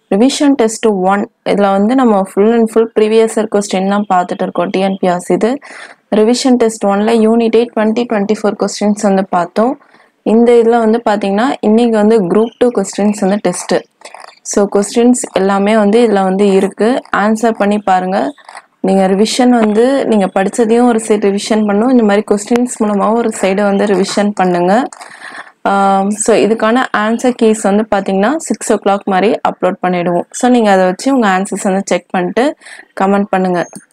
revision test one இதில் வந்து நம்ம full and full previous year கொஸ்டின்லாம் பார்த்துட்டு இருக்கோம் டிஎன்பிஆர்ஸ் இது ரிவிஷன் டெஸ்ட் ஒன்ல unit eight twenty twenty four questions வந்து பார்த்தோம் இந்த இதில் வந்து பார்த்தீங்கன்னா இன்னைக்கு வந்து குரூப் டூ கொஸ்டின்ஸ் வந்து டெஸ்ட்டு ஸோ கொஸ்டின்ஸ் எல்லாமே வந்து இதில் வந்து இருக்குது ஆன்சர் பண்ணி பாருங்கள் நீங்கள் ரிவிஷன் வந்து நீங்கள் படித்ததையும் ஒரு சைடு ரிவிஷன் பண்ணும் இந்த மாதிரி கொஸ்டின்ஸ் மூலமாகவும் ஒரு சைடு வந்து ரிவிஷன் பண்ணுங்கள் ஸோ இதுக்கான ஆன்சர் கீஸ் வந்து பார்த்தீங்கன்னா சிக்ஸ் ஓ கிளாக் மாதிரி அப்லோட் பண்ணிவிடுவோம் ஸோ நீங்கள் அதை வச்சு உங்கள் ஆன்சர்ஸ் வந்து செக் பண்ணிட்டு கமெண்ட் பண்ணுங்கள்